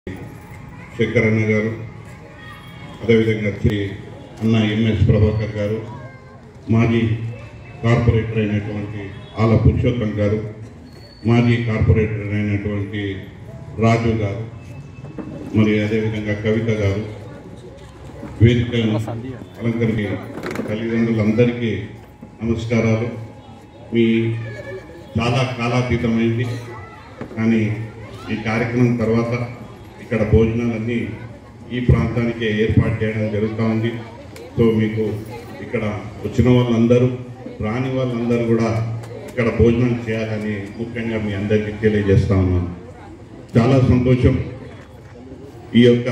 శంకర్ అన్న గారు అదేవిధంగా శ్రీ అన్న ఎంఎస్ ప్రభాకర్ గారు మాజీ కార్పొరేటర్ అయినటువంటి ఆల పురుషోత్తం గారు మాజీ కార్పొరేటర్ అయినటువంటి రాజు గారు మరి అదేవిధంగా కవిత గారు వేదికలను అలంకరించి తల్లిదండ్రులందరికీ నమస్కారాలు మీ చాలా కాలాతీతమైంది కానీ ఈ కార్యక్రమం తర్వాత ఇక్కడ భోజనాలన్నీ ఈ ప్రాంతానికే ఏర్పాటు చేయడం జరుగుతూ ఉంది సో మీకు ఇక్కడ వచ్చిన వాళ్ళందరూ రాని వాళ్ళందరూ కూడా ఇక్కడ భోజనం చేయాలని ముఖ్యంగా మీ అందరికీ తెలియజేస్తా ఉన్నాను చాలా సంతోషం ఈ యొక్క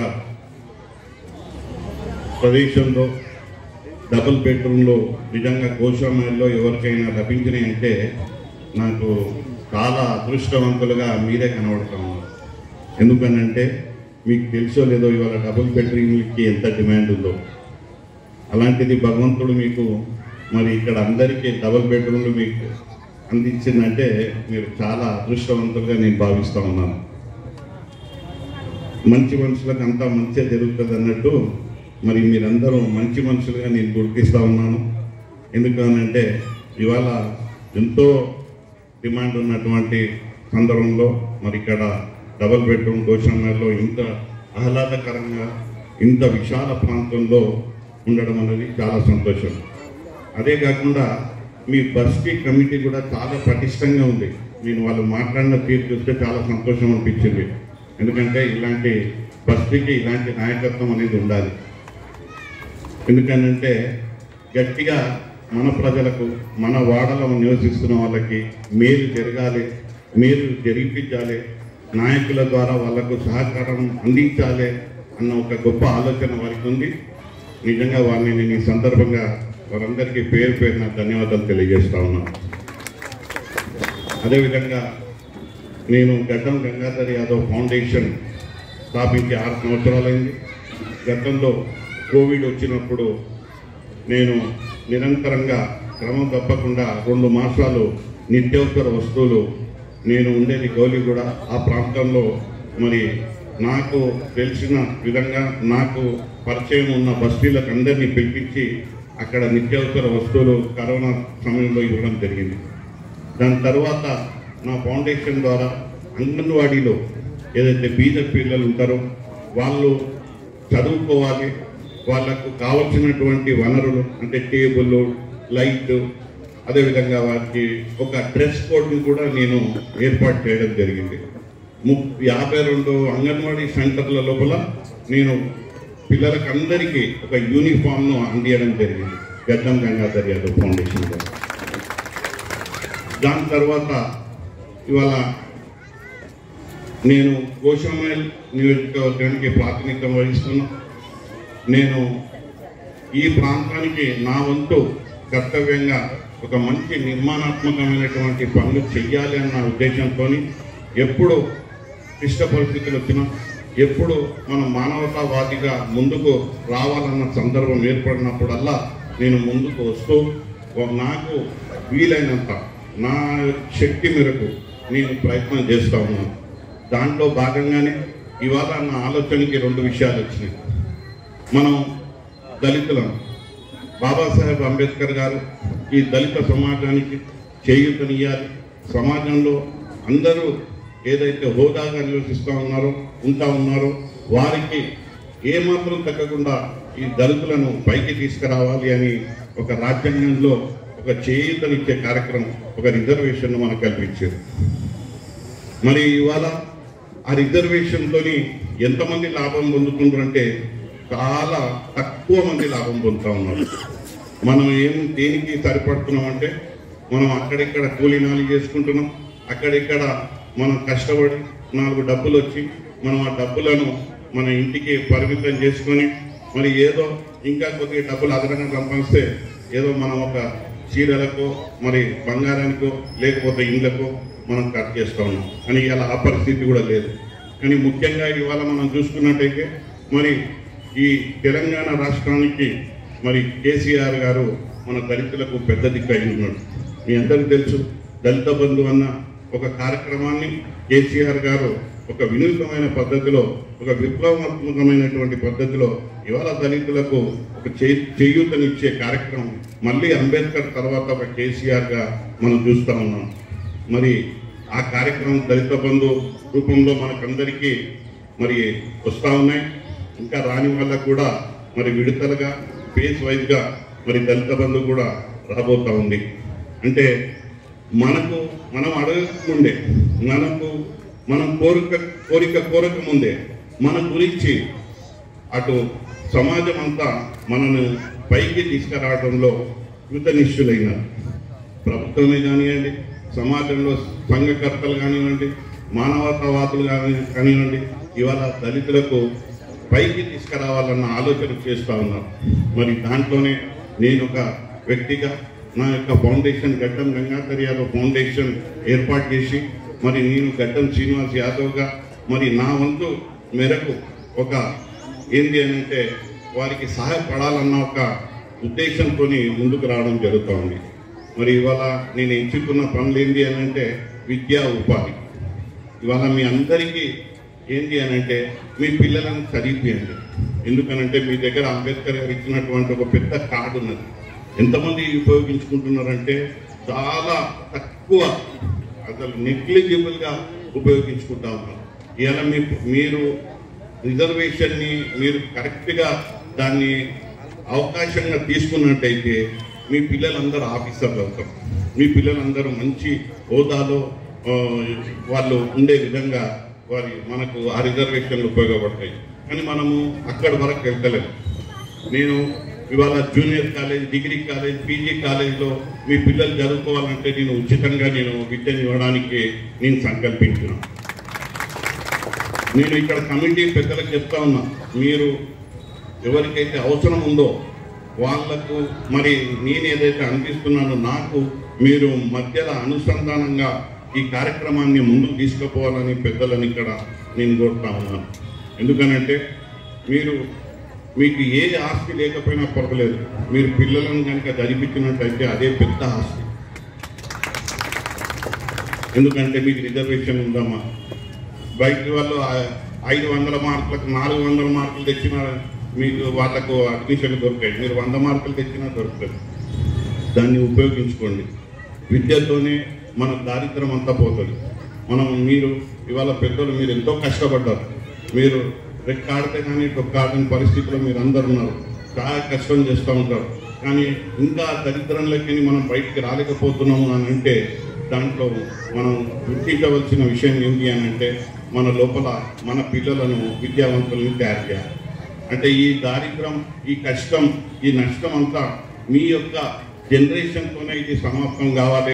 ప్రదేశంలో డబుల్ బెడ్రూమ్లో నిజంగా గోశామయంలో ఎవరికైనా లభించినాయి అంటే నాకు చాలా అదృష్టవంతులుగా మీరే కనబడతా ఉన్నారు ఎందుకనంటే మీకు తెలుసో లేదో ఇవాళ డబుల్ బెడ్రూమ్కి ఎంత డిమాండ్ ఉందో అలాంటిది భగవంతుడు మీకు మరి ఇక్కడ అందరికీ డబుల్ బెడ్రూమ్లు మీకు అందించిందంటే మీరు చాలా అదృష్టవంతులుగా నేను భావిస్తూ ఉన్నాను మంచి మనుషులకు అంతా మంచిగా జరుగుతుంది అన్నట్టు మరి మీరందరూ మంచి మనుషులుగా నేను గుర్తిస్తూ ఉన్నాను ఎందుకనంటే ఇవాళ ఎంతో డిమాండ్ ఉన్నటువంటి సందర్భంలో మరి ఇక్కడ డబల్ బెడ్రూమ్ గోశాలలో ఇంత ఆహ్లాదకరంగా ఇంత విశాల ప్రాంతంలో ఉండడం అనేది చాలా సంతోషం అదే కాకుండా మీ బస్కి కమిటీ కూడా చాలా పటిష్టంగా ఉంది నేను వాళ్ళు మాట్లాడిన తీరు చూస్తే చాలా సంతోషం అనిపించింది ఎందుకంటే ఇలాంటి బస్కి ఇలాంటి నాయకత్వం అనేది ఉండాలి ఎందుకనంటే గట్టిగా మన ప్రజలకు మన వాడలో నివసిస్తున్న వాళ్ళకి మేలు జరగాలి మేలు జరిపించాలి నాయకుల ద్వారా వాళ్ళకు సహకారం అందించాలి అన్న ఒక గొప్ప ఆలోచన వారికి ఉంది నిజంగా వారిని నేను ఈ సందర్భంగా వారందరికీ పేరు పేరున ధన్యవాదాలు తెలియజేస్తా ఉన్నాను అదేవిధంగా నేను గడ్డం గంగాధర్ యాదవ్ ఫౌండేషన్ స్థాపించి ఆరు సంవత్సరాలైంది గతంలో కోవిడ్ వచ్చినప్పుడు నేను నిరంతరంగా క్రమం తప్పకుండా రెండు మాసాలు నిత్యావసర వస్తువులు నేను ఉండేది గౌలిగూడ ఆ ప్రాంతంలో మరి నాకు తెలిసిన విధంగా నాకు పరిచయం ఉన్న బస్తీలకు అందరినీ పిలిపించి అక్కడ నిత్యావసర వస్తువులు కరోనా సమయంలో ఇవ్వడం జరిగింది దాని తర్వాత నా ఫౌండేషన్ ద్వారా అంగన్వాడీలో ఏదైతే బీద పిల్లలు ఉంటారో వాళ్ళు చదువుకోవాలి వాళ్ళకు కావలసినటువంటి వనరులు అంటే టేబుల్ లైట్ అదేవిధంగా వారికి ఒక డ్రెస్ కోడ్ని కూడా నేను ఏర్పాటు చేయడం జరిగింది ము యాభై రెండు అంగన్వాడీ సెంటర్ల లోపల నేను పిల్లలకు అందరికీ ఒక యూనిఫామ్ను అందియడం జరిగింది గడ్డం గంగాధర్ యాదవ్ ఫౌండేషన్ ద్వారా దాని తర్వాత ఇవాళ నేను గోషామైల్ నియోజకవర్గానికి ప్రాతినిధ్యం వహిస్తున్నా నేను ఈ ప్రాంతానికి నా వంతు కర్తవ్యంగా ఒక మంచి నిర్మాణాత్మకమైనటువంటి పనులు చెయ్యాలి అన్న ఉద్దేశంతో ఎప్పుడు క్లిష్ట పరిస్థితులు వచ్చినా ఎప్పుడు మన మానవతావాదిగా ముందుకు రావాలన్న సందర్భం ఏర్పడినప్పుడల్లా నేను ముందుకు వస్తూ ఓ- నాకు వీలైనంత నా శక్తి మేరకు నేను ప్రయత్నం చేస్తూ ఉన్నాను దాంట్లో భాగంగానే ఇవాళ నా ఆలోచనకి రెండు విషయాలు వచ్చినాయి మనం దళితులం బాబాసాహెబ్ అంబేద్కర్ గారు ఈ దళిత సమాజానికి చేయూతనియాలి సమాజంలో అందరూ ఏదైతే హోదాగా నివసిస్తూ ఉన్నారో ఉంటా ఉన్నారో వారికి ఏమాత్రం తగ్గకుండా ఈ దళితులను పైకి తీసుకురావాలి అని ఒక రాజ్యాంగంలో ఒక చేయూతనిచ్చే కార్యక్రమం ఒక రిజర్వేషన్ మనకు కల్పించారు మరి ఇవాళ ఆ రిజర్వేషన్తోని ఎంతమంది లాభం పొందుతుంటారంటే చాలా తక్కువ మంది లాభం పొందుతా ఉన్నారు మనం ఏం దేనికి సరిపడుతున్నామంటే మనం అక్కడిక్కడ కూలీనాలు చేసుకుంటున్నాం అక్కడిక్కడ మనం కష్టపడి నాలుగు డబ్బులు వచ్చి మనం ఆ డబ్బులను మన ఇంటికి పరిమితం చేసుకొని మరి ఏదో ఇంకా కొద్దిగా డబ్బులు అదనంగా సంపాదిస్తే ఏదో మనం ఒక చీరలకో మరి బంగారానికో లేకపోతే ఇండ్లకో మనం ఖర్చు చేస్తూ ఉన్నాం కానీ ఇలా ఆ పరిస్థితి కూడా లేదు కానీ ముఖ్యంగా ఇవాళ మనం చూసుకున్నట్టయితే మరి ఈ తెలంగాణ రాష్ట్రానికి మరి కేసీఆర్ గారు మన దళితులకు పెద్ద దిక్కు అయి ఉన్నాడు మీ అందరికీ తెలుసు దళిత బంధు అన్న ఒక కార్యక్రమాన్ని కేసీఆర్ గారు ఒక వినూత్నమైన పద్ధతిలో ఒక విప్లవాత్మకమైనటువంటి పద్ధతిలో ఇవాళ దళితులకు ఒక చే- చేయూతనిచ్చే కార్యక్రమం మళ్ళీ అంబేద్కర్ తర్వాత ఒక కేసీఆర్గా మనం చూస్తూ ఉన్నాం మరి ఆ కార్యక్రమం దళిత బంధు రూపంలో మనకందరికీ మరి వస్తూ ఉన్నాయి ఇంకా రాని వాళ్ళకు కూడా మరి విడతలుగా ఫేజ్ వైజ్గా మరి దళిత బంధు కూడా రాబోతా ఉంది అంటే మనకు మనం అడగకముందే మనకు మనం కోరిక కోరిక కోరక ముందే మన గురించి అటు సమాజం అంతా మనను పైకి తీసుకురావడంలో కృతనిష్ఠులైనారు ప్రభుత్వమే కానివ్వండి సమాజంలో సంఘకర్తలు కానివ్వండి మానవతావాదులు కాని కానివ్వండి ఇవాళ దళితులకు పైకి తీసుకురావాలన్న ఆలోచన చేస్తూ ఉన్నారు మరి దాంట్లోనే నేను ఒక వ్యక్తిగా నా యొక్క ఫౌండేషన్ గడ్డం గంగాధర్ యాదవ్ ఫౌండేషన్ ఏర్పాటు చేసి మరి నేను గడ్డం శ్రీనివాస్ యాదవ్గా మరి నా వంతు మేరకు ఒక ఏంటి అని అంటే వారికి సహాయపడాలన్న ఒక ఉద్దేశంతో ముందుకు రావడం జరుగుతూ ఉంది మరి ఇవాళ నేను ఎంచుకున్న పనులు ఏంటి అని అంటే విద్యా ఉపాధి ఇవాళ మీ అందరికీ ఏంటి అని అంటే మీ పిల్లలను చదివించండి ఎందుకనంటే మీ దగ్గర అంబేద్కర్ గారు ఇచ్చినటువంటి ఒక పెద్ద కార్డు ఉన్నది ఎంతమంది ఉపయోగించుకుంటున్నారంటే చాలా తక్కువ అసలు నెగ్లిజిబుల్గా ఉపయోగించుకుంటా ఉన్నారు ఇవాళ మీ మీరు రిజర్వేషన్ని మీరు కరెక్ట్గా దాన్ని అవకాశంగా తీసుకున్నట్టయితే మీ పిల్లలందరూ ఆఫీసర్లు అవుతారు మీ పిల్లలందరూ మంచి హోదాలో ఆ, వాళ్ళు ఉండే విధంగా వారి మనకు ఆ రిజర్వేషన్లు ఉపయోగపడతాయి కానీ మనము అక్కడి వరకు వెళ్తలేము నేను ఇవాళ junior college degree college PG కాలేజ్లో మీ పిల్లలు చదువుకోవాలంటే నేను ఉచితంగా నేను విద్యను ఇవ్వడానికి నేను సంకల్పించున్నాను నేను ఇక్కడ కమిటీ పెద్దలకు చెప్తా ఉన్నా మీరు ఎవరికైతే అవసరం ఉందో వాళ్లకు మరి నేను ఏదైతే అనిపిస్తున్నానో నాకు మీరు మధ్యలో అనుసంధానంగా ఈ కార్యక్రమాన్ని ముందుకు తీసుకుపోవాలని పెద్దలని ఇక్కడ నేను కోరుతా ఉన్నాను ఎందుకనంటే మీరు మీకు ఏ ఆస్తి లేకపోయినా పర్వాలేదు మీరు పిల్లలను కనుక చదివించినట్టయితే అదే పెద్ద ఆస్తి ఎందుకంటే మీకు రిజర్వేషన్ ఉందమ్మా బయట వాళ్ళు ఆ- ఐదు వందల మార్కులకు నాలుగు వందల మార్కులు తెచ్చిన మీకు వాళ్ళకు అడ్మిషన్ దొరికాయి మీరు వంద మార్కులు తెచ్చినా దొరుకుతుంది దాన్ని ఉపయోగించుకోండి విద్యతోనే మన దారిద్రం అంతా పోతుంది మనం మీరు ఇవాళ పెద్దలు మీరు ఎంతో కష్టపడ్డారు మీరు రెక్కాడితే కానీ డొక్కాడని పరిస్థితిలో మీరు అందరు ఉన్నారు చాలా కష్టం చేస్తూ ఉంటారు కానీ ఇంకా దరిద్రంలోకి మనం బయటికి రాలేకపోతున్నాము అని అంటే దాంట్లో మనం గుర్తించవలసిన విషయం ఏంటి అని అంటే మన లోపల మన పిల్లలను విద్యావంతులను తయారు చేయాలి అంటే ఈ దారిద్రం ఈ కష్టం ఈ నష్టం అంతా మీ యొక్క జనరేషన్తోనే ఇది సమాప్తం కావాలి